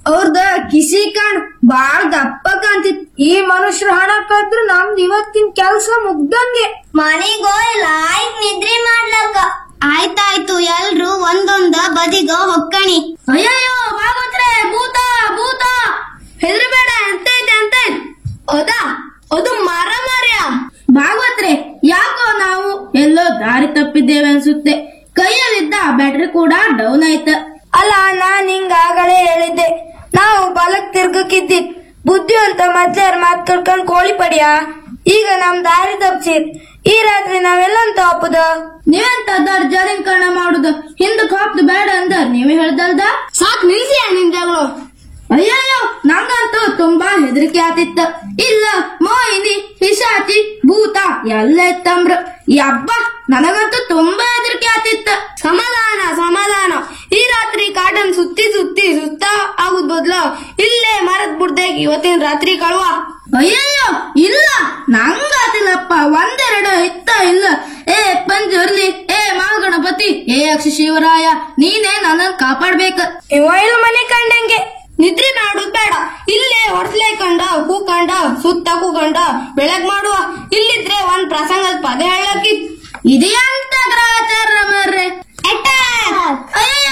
ಅವ್ರದ ಕಿಸಿ ಕಣ್ ಬಾಳ್ ದಪ್ಪ ಕಾಣ್ತಿತ್ ಈ ಮನುಷ್ಯರ ಹಣ ಕದ್ರು ನಮ್ದು ಇವತ್ತಿನ ಕೆಲ್ಸ ಮುಗ್ದಂಗೆ ಮನೆಗೋಯ್ ಲಾಯ್ಕ್ ನಿದ್ರಿ ಮಾಡ್ಲಕ್ಕ ಆಯ್ತಾಯ್ತು ಎಲ್ರು ಒಂದೊಂದ ಬದಿಗ ಹೊಕ್ಕಣಿ ಅಯ್ಯಯ್ಯೋ ಭಾಗವತ್ರೆ ಭೂತ ಭೂತ ಹೆದರಬೇಡ ಎಂತೈತೆ ಎಂತೈತ್ ಹೌದಾ ಅದು ಮರ ಮಾರ್ಯ ಭಾಗವತ್ರೆ ಯಾಕೋ ನಾವು ಎಲ್ಲೋ ದಾರಿ ತಪ್ಪಿದ್ದೇವೆ ಅನ್ಸುತ್ತೆ ಕೈಯಲ್ಲಿದ್ದ ಬ್ಯಾಟ್ರಿ ಕೂಡ ಡೌನ್ ಆಯ್ತ ಅಲ್ಲ ನಾನ್ ಹಿಂಗಾಗಲೇ ಹೇಳಿದ್ದೆ ನಾವು ಬಲಕ್ ತಿರ್ಗಕ್ಕಿದ್ದಿ ಬುದ್ಧಿವಂತ ಮೊದ್ಲೇರ್ ಮಾತ್ ಕಳ್ಕೊಂಡ್ ಕೋಳಿ ಪಡಿಯ ಈಗ ನಮ್ ದಾರಿ ತಪ್ಸಿ ಈ ರಾತ್ರಿ ನಾವೆಲ್ಲಂತ ಹಾಪುದ ನೀವೆಂತ ದರ್ಜಾರಿನ ಕಣ ಮಾಡುದು ಹಿಂದಕ್ ಹಾಕ್ದು ಬೇಡ ಅಂದ ನೀವೇ ಹೇಳ್ದಲ್ದ ಸಾಕ್ ನಿಲ್ಸಿ ನಿನ್ ಜಗಳು ಅಯ್ಯಯ್ಯೋ ನಂಗಂತೂ ತುಂಬಾ ಹೆದರಿಕೆ ಆತಿತ್ತ ಇಲ್ಲ ಮೋಹಿನಿ ಪಿಶಾಚಿ ಭೂತ ಎಲ್ಲ ಇತ್ತಂಬ್ರ ಯಬ್ಬ ನನಗಂತೂ ತುಂಬಾ ಹೆದರಿಕೆ ಆತಿತ್ತ ಸಮಾಧಾನ ಸಮಾಧಾನ ಈ ರಾತ್ರಿ ಕಾಟನ್ ಸುತ್ತಿ ಸುತ್ತಿ ಸುತ್ತ ಆಗುದ್ ಬದ್ಲು ಇಲ್ಲೇ ಮರದ್ ಬುಡ್ದಾಗ ಇವತ್ತಿನ ರಾತ್ರಿ ಕಳುವ ಅಯ್ಯಯ್ಯೋ ಇಲ್ಲ ನಂಗಾತಿಲ್ಲಪ್ಪ ಒಂದೆರಡು ಇತ್ತ ಇಲ್ಲ ಏ ಪಂಜುರ್ಲಿ ಏ ಮಹಾಗಣಪತಿ ಏ ಅಕ್ಷ ಶಿವರಾಯ ನೀನೇ ನನ್ನನ್ ಕಾಪಾಡ್ಬೇಕ ಇವ ಇಲ್ಲ ಮನೆ ಕಂಡಂಗೆ ನಿದ್ರೆ ಮಾಡುದ್ ಬೇಡ ಇಲ್ಲೇ ಹೊಡ್ಸ್ಲೆ ಕಂಡ ಕೂಕಂಡ ಸುತ್ತ ಕೂಕಂಡ ಬೆಳಗ್ ಮಾಡು